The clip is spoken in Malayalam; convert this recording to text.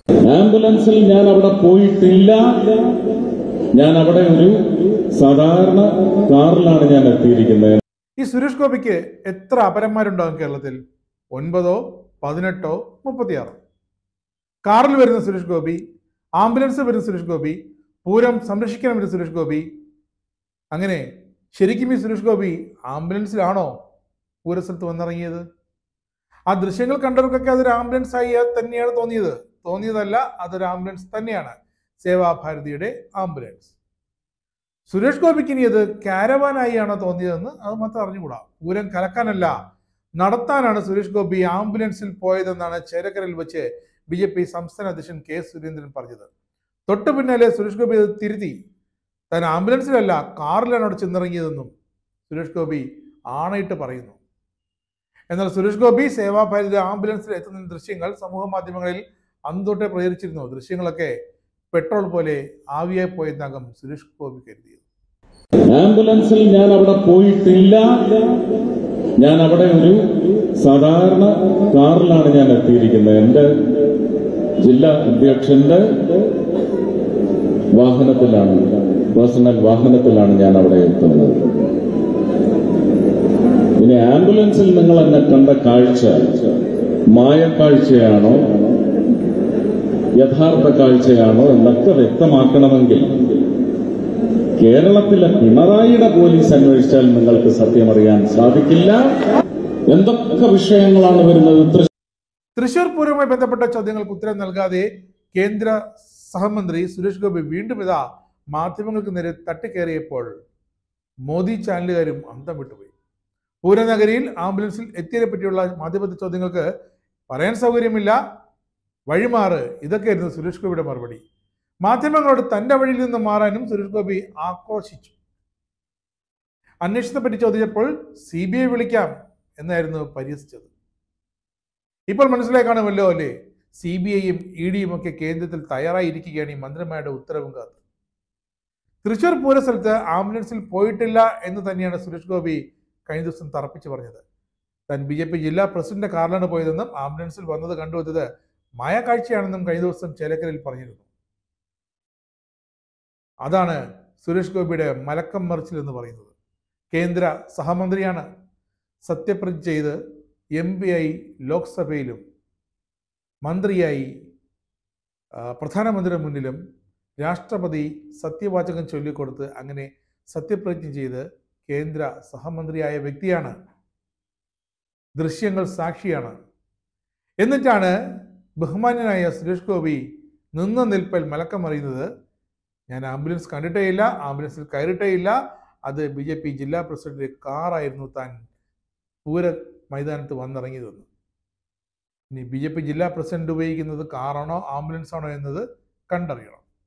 ആംബുലൻസിൽ ഞാൻ അവിടെ പോയിട്ടില്ല ഞാൻ അവിടെ ഒരു സാധാരണ കാറിലാണ് ഞാൻ എത്തിയിരിക്കുന്നത് ഈ സുരേഷ് ഗോപിക്ക് എത്ര അപരന്മാരുണ്ടാകും കേരളത്തിൽ ഒൻപതോ പതിനെട്ടോ മുപ്പത്തിയാറോ കാറിൽ വരുന്ന സുരേഷ് ഗോപി ആംബുലൻസിൽ വരുന്ന സുരേഷ് ഗോപി പൂരം സംരക്ഷിക്കാൻ വരുന്ന സുരേഷ് ഗോപി അങ്ങനെ ശരിക്കും ഈ സുരേഷ് ഗോപി ആംബുലൻസിലാണോ പൂരസ്ഥലത്ത് വന്നിറങ്ങിയത് ആ ദൃശ്യങ്ങൾ കണ്ടവർക്കൊക്കെ അതൊരു ആംബുലൻസ് ആയി തന്നെയാണ് തോന്നിയത് തോന്നിയതല്ല അതൊരു ആംബുലൻസ് തന്നെയാണ് സേവാഭാരതിയുടെ ആംബുലൻസ് സുരേഷ് ഗോപിക്ക് ഇനി അത് കാരവാനായി ആണോ തോന്നിയതെന്ന് അത് മാത്രം അറിഞ്ഞുകൂടാ പൂരം കലക്കാനല്ല നടത്താനാണ് സുരേഷ് ഗോപി ആംബുലൻസിൽ പോയതെന്നാണ് ചേരക്കരയിൽ വെച്ച് ബി ജെ പി സംസ്ഥാന അധ്യക്ഷൻ കെ സുരേന്ദ്രൻ പറഞ്ഞത് തൊട്ടു പിന്നാലെ സുരേഷ് ഗോപി അത് തിരുത്തി താൻ ആംബുലൻസിലല്ല കാറിലാണ് അവിടെ ചെന്നിറങ്ങിയതെന്നും സുരേഷ് ഗോപി ആണയിട്ട് പറയുന്നു എന്നാൽ സുരേഷ് ഗോപി സേവാഭാരതി ആംബുലൻസിൽ എത്തുന്ന ദൃശ്യങ്ങൾ സമൂഹ മാധ്യമങ്ങളിൽ അന്തൊട്ടെ പ്രചരിച്ചിരുന്നു ദൃശ്യങ്ങളൊക്കെ പെട്രോൾ പോലെ ആവിയായി പോയെന്നാകും സുരേഷ് ഗോപി കരുതിയത് ആംബുലൻസിൽ ഞാൻ അവിടെ പോയിട്ടില്ല ഞാൻ അവിടെ ഒരു സാധാരണ കാറിലാണ് ഞാൻ എത്തിയിരിക്കുന്നത് എന്റെ ജില്ലാ അധ്യക്ഷന്റെ വാഹനത്തിലാണ് പേഴ്സണൽ വാഹനത്തിലാണ് ഞാൻ അവിടെ എത്തുന്നത് ഇനി ആംബുലൻസിൽ നിങ്ങൾ എന്നെ കണ്ട കാഴ്ച മായക്കാഴ്ചയാണോ യഥാർത്ഥ കാഴ്ചയാണോ എന്നൊക്കെ വ്യക്തമാക്കണമെങ്കിൽ കേരളത്തിലെ പിണറായിയുടെ പോലീസ് അന്വേഷിച്ചാൽ നിങ്ങൾക്ക് സത്യമറിയാൻ സാധിക്കില്ല എന്തൊക്കെ വിഷയങ്ങളാണ് വരുന്നത് തൃശ്ശൂർ തൃശൂർ പൂരവുമായി ബന്ധപ്പെട്ട ചോദ്യങ്ങൾക്ക് ഉത്തരം നൽകാതെ കേന്ദ്ര സഹമന്ത്രി സുരേഷ് ഗോപി വീണ്ടും ഇതാ മാധ്യമങ്ങൾക്ക് നേരെ തട്ടിക്കയറിയപ്പോൾ മോദി ചാനലുകാരും അന്തം വിട്ടുപോയി പൂരനഗരിയിൽ ആംബുലൻസിൽ എത്തിയതിനെ പറ്റിയുള്ള മാധ്യമ ചോദ്യങ്ങൾക്ക് പറയാൻ സൗകര്യമില്ല വഴിമാറ് ഇതൊക്കെയായിരുന്നു സുരേഷ് ഗോപിയുടെ മറുപടി മാധ്യമങ്ങളോട് തന്റെ വഴിയിൽ നിന്ന് മാറാനും സുരേഷ് ഗോപി ആക്രോശിച്ചു അന്വേഷണത്തെ ചോദിച്ചപ്പോൾ സി ബി ഐ വിളിക്കാം എന്നായിരുന്നു പരിഹസിച്ചത് ഇപ്പോൾ മനസ്സിലായി കാണുമല്ലോ അല്ലേ സി ബി ഐയും ഇ ഡിയും ഒക്കെ കേന്ദ്രത്തിൽ തയ്യാറായിരിക്കുകയാണ് ഈ മന്ത്രിമാരുടെ ഉത്തരവും കാത്ത് തൃശൂർ പൂരസ്ഥലത്ത് ആംബുലൻസിൽ പോയിട്ടില്ല എന്ന് തന്നെയാണ് സുരേഷ് ഗോപി കഴിഞ്ഞ ദിവസം തറപ്പിച്ച് പറഞ്ഞത് താൻ ബി ജെ പി ജില്ലാ പ്രസിഡന്റ് കാറിലാണ് പോയതെന്നും ആംബുലൻസിൽ വന്നത് കണ്ടുവന്നത് മായക്കാഴ്ചയാണെന്നും കഴിഞ്ഞ ദിവസം ചേലക്കരയിൽ പറഞ്ഞിരുന്നു അതാണ് സുരേഷ് ഗോപിയുടെ മലക്കം മറിച്ചിൽ എന്ന് പറയുന്നത് കേന്ദ്ര സഹമന്ത്രിയാണ് സത്യപ്രതിജ്ഞ ചെയ്ത് എം പി ആയി ലോക്സഭയിലും മന്ത്രിയായി ആ, പ്രധാനമന്ത്രിയുടെ മുന്നിലും രാഷ്ട്രപതി സത്യവാചകം ചൊല്ലിക്കൊടുത്ത് അങ്ങനെ സത്യപ്രതിജ്ഞ ചെയ്ത് കേന്ദ്ര സഹമന്ത്രിയായ വ്യക്തിയാണ് ദൃശ്യങ്ങൾ സാക്ഷിയാണ് എന്നിട്ടാണ് ബഹുമാന്യനായ സുരേഷ് ഗോപി നിന്ന നിൽപ്പിൽ മലക്കമറിയുന്നത് ഞാൻ ആംബുലൻസ് കണ്ടിട്ടേയില്ല ആംബുലൻസിൽ കയറിട്ടേയില്ല അത് ബി ജെ പി ജില്ലാ പ്രസിഡന്റ് കാറായിരുന്നു താൻ പൂര മൈതാനത്ത് വന്നിറങ്ങിയതെന്ന് ഇനി ബി ജെ പി ജില്ലാ പ്രസിഡന്റ് ഉപയോഗിക്കുന്നത് കാറാണോ ആംബുലൻസ് ആണോ എന്നത് കണ്ടറിയണം